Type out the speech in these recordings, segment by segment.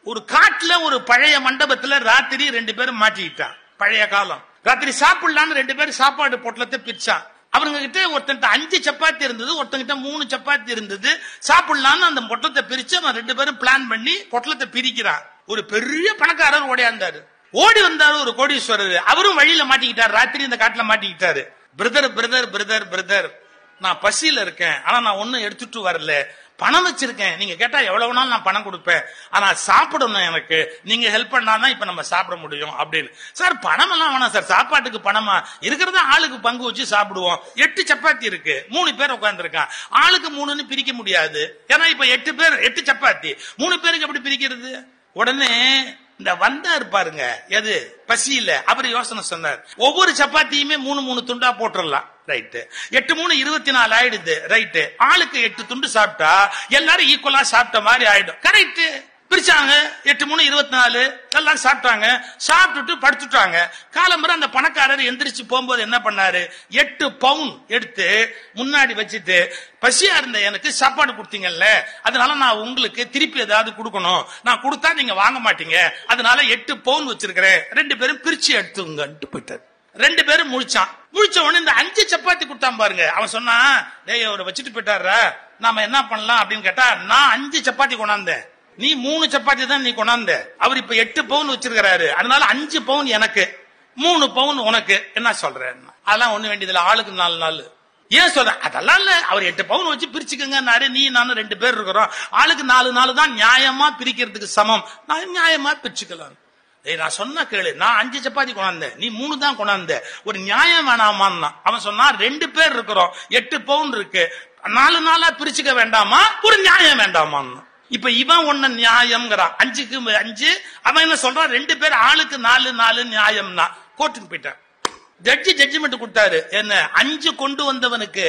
ஒரு காட்டுல ஒரு பழைய மண்டபத்துல ராத்திரி ரெண்டு பேரும் மாட்டிக்கிட்டான் பழைய காலம் ராத்திரி சாப்பிடலான்னு ரெண்டு பேரும் சாப்பாடு பொட்டலத்தை பிரிச்சான் அவங்க கிட்ட ஒருத்தன்ட்ட அஞ்சு சப்பாத்தி இருந்தது ஒருத்தங்கிட்ட மூணு சப்பாத்தி இருந்தது சாப்பிடலான்னு அந்த பொட்டலத்தை பிரிச்சு அவன் ரெண்டு பேரும் பிளான் பண்ணி பொட்டலத்தை பிரிக்கிறான் ஒரு பெரிய பணக்காரர் ஓடியாந்தாரு ஓடி வந்தாரு ஒரு கோடீஸ்வரர் அவரும் வழியில மாட்டிக்கிட்டாரு ராத்திரி இந்த காட்டுல மாட்டிக்கிட்டாரு பிரதர் பிரதர் பிரதர் பிரதர் நான் பசியில இருக்கேன் ஆனா நான் ஒண்ணும் எடுத்துட்டு வரல பணம் வச்சிருக்கேன் நீங்க கேட்டா எவ்வளவு வேணாலும் நான் பணம் கொடுப்பேன் ஆனா சாப்பிடணும் எனக்கு நீங்க ஹெல்ப் பண்ணாதான் இப்ப நம்ம சாப்பிட முடியும் அப்படின்னு சார் பணம் எல்லாம் வேணாம் சார் சாப்பாட்டுக்கு பணமா இருக்கிறத ஆளுக்கு பங்கு வச்சு சாப்பிடுவோம் எட்டு சப்பாத்தி இருக்கு மூணு பேர் உட்கார்ந்துருக்கான் ஆளுக்கு மூணுன்னு பிரிக்க முடியாது ஏன்னா இப்ப எட்டு பேர் எட்டு சப்பாத்தி மூணு பேருக்கு எப்படி பிரிக்கிறது உடனே இந்த வந்தாரு பாருங்க எது பசியில அவர் யோசனை சொன்னார் ஒவ்வொரு சப்பாத்தியுமே மூணு மூணு துண்டா போட்டுடலாம் ரைட்டு எட்டு மூணு இருபத்தி நாலு ஆயிடுது ரைட்டு ஆளுக்கு எட்டு துண்டு சாப்பிட்டா எல்லாரும் ஈக்குவலா சாப்பிட்ட மாதிரி ஆயிடும் கரெக்ட் பிரிச்சாங்க எட்டு மூணு இருபத்தி நாலு எல்லாம் சாப்பிட்டாங்க சாப்பிட்டுட்டு படுத்துட்டாங்க காலம்பரம் அந்த பணக்காரர் எந்திரிச்சு போகும்போது என்ன பண்ணாரு எட்டு பவுன் எடுத்து முன்னாடி வச்சுட்டு பசியா இருந்த எனக்கு சாப்பாடு கொடுத்தீங்கல்ல அதனால நான் உங்களுக்கு திருப்பி ஏதாவது கொடுக்கணும் நான் கொடுத்தா நீங்க வாங்க மாட்டீங்க அதனால எட்டு பவுன் வச்சிருக்கிறேன் ரெண்டு பேரும் பிரிச்சு எடுத்துங்கன்ட்டு போயிட்டாரு ரெண்டு பேரும் முழிச்சான் முழிச்ச உடனே இந்த அஞ்சு சப்பாத்தி கொடுத்தான் பாருங்க அவன் சொன்னான் டேய் அவரை வச்சுட்டு போயிட்டாரா நாம என்ன பண்ணலாம் அப்படின்னு கேட்டா நான் அஞ்சு சப்பாத்தி கொண்டாந்தேன் நீ மூணு சப்பாத்தி தான் நீ கொண்டாந்த அவர் இப்ப எட்டு பவுன் வச்சிருக்கிறாரு அதனால அஞ்சு பவுன் எனக்கு மூணு பவுன் உனக்கு என்ன சொல்ற அதெல்லாம் ஒண்ணு வேண்டியதில்ல ஆளுக்கு நாலு நாள் ஏன் சொல்ற அதெல்லாம் இல்ல அவர் எட்டு பவுன் வச்சு பிரிச்சுக்கங்கன்னாரு நீ நானும் ரெண்டு பேர் இருக்கிறோம் ஆளுக்கு நாலு நாள் தான் நியாயமா பிரிக்கிறதுக்கு சமம் நான் நியாயமா பிரிச்சுக்கலாம் ஏய் நான் சொன்ன கேளு நான் அஞ்சு சப்பாத்தி கொண்டாந்தேன் நீ மூணு தான் கொண்டாந்த ஒரு நியாயம் வேணாமான்னா அவன் சொன்னா ரெண்டு பேர் இருக்கிறோம் எட்டு பவுன் இருக்கு நாலு நாளா பிரிச்சுக்க வேண்டாமா ஒரு நியாயம் வேண்டாமான்னு இப்ப இவன் ஒண்ணு நியாயம்ங்கிறான் அஞ்சுக்கு அஞ்சு அவன் என்ன சொல்றான் ரெண்டு பேர் ஆளுக்கு நாலு நாலு நியாயம்னா கோர்ட்டுக்கு போயிட்டான் ஜட்ஜி ஜட்ஜ்மெண்ட் கொடுத்தாரு என்ன அஞ்சு கொண்டு வந்தவனுக்கு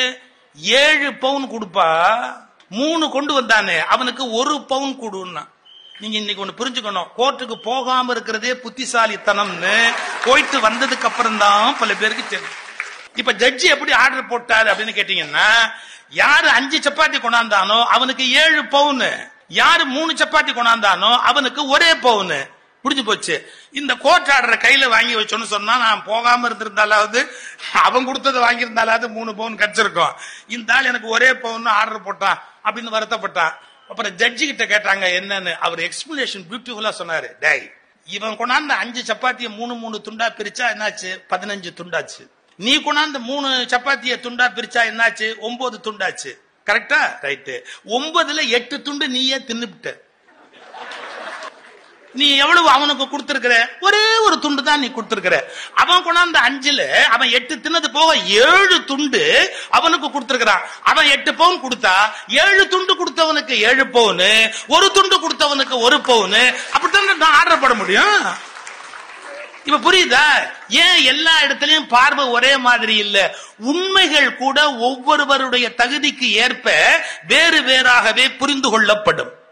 ஏழு பவுன் கொடுப்பா மூணு கொண்டு வந்தானே அவனுக்கு ஒரு பவுன் கொடுன்னா நீங்க இன்னைக்கு ஒண்ணு புரிஞ்சுக்கணும் கோர்ட்டுக்கு போகாம இருக்கிறதே புத்திசாலித்தனம்னு போயிட்டு வந்ததுக்கு அப்புறம் தான் பல பேருக்கு தெரியும் இப்ப ஜட்ஜி எப்படி ஆர்டர் போட்டாரு அப்படின்னு கேட்டீங்கன்னா யாரு அஞ்சு சப்பாத்தி கொண்டாந்தானோ அவனுக்கு ஏழு பவுன் யாரு மூணு சப்பாத்தி கொண்டாந்தானோ அவனுக்கு ஒரே பவுன் முடிஞ்சு போச்சு இந்த கோர்ட் ஆர்டரை கையில வாங்கி வச்சோன்னு சொன்னா நான் போகாம இருந்திருந்தாலாவது அவன் கொடுத்ததை வாங்கியிருந்தாலாவது மூணு பவுன் கிடைச்சிருக்கும் இந்த ஆள் எனக்கு ஒரே பவுன் ஆர்டர் போட்டான் அப்படின்னு வருத்தப்பட்டான் அப்புறம் ஜட்ஜி கிட்ட கேட்டாங்க என்னன்னு அவர் எக்ஸ்பிளேஷன் பியூட்டிஃபுல்லா சொன்னாரு டேய் இவன் கொண்டாந்த அஞ்சு சப்பாத்திய மூணு மூணு துண்டா பிரிச்சா என்னாச்சு பதினஞ்சு துண்டாச்சு நீ கொண்டாந்த மூணு சப்பாத்திய துண்டா பிரிச்சா என்னாச்சு ஒன்பது துண்டாச்சு கரெக்டா ரைட்டு ஒன்பதுல எட்டு துண்டு நீயே தின்னுபிட்ட நீ எவ்வளவு அவனுக்கு கொடுத்திருக்கிற ஒரே ஒரு துண்டு தான் நீ கொடுத்திருக்கிற அவன் கொண்டாந்த அஞ்சுல அவன் எட்டு தின்னது போக ஏழு துண்டு அவனுக்கு கொடுத்திருக்கிறான் அவன் எட்டு பவுன் கொடுத்தா ஏழு துண்டு கொடுத்தவனுக்கு ஏழு பவுன் ஒரு துண்டு கொடுத்தவனுக்கு ஒரு பவுன் அப்படித்தான் நான் ஆர்டர் போட முடியும் இப்ப புரியுதா ஏன் எல்லா இடத்துலயும் பார்வை ஒரே மாதிரி இல்ல உண்மைகள் கூட ஒவ்வொருவருடைய தகுதிக்கு ஏற்ப வேறு வேறாகவே புரிந்து கொள்ளப்படும்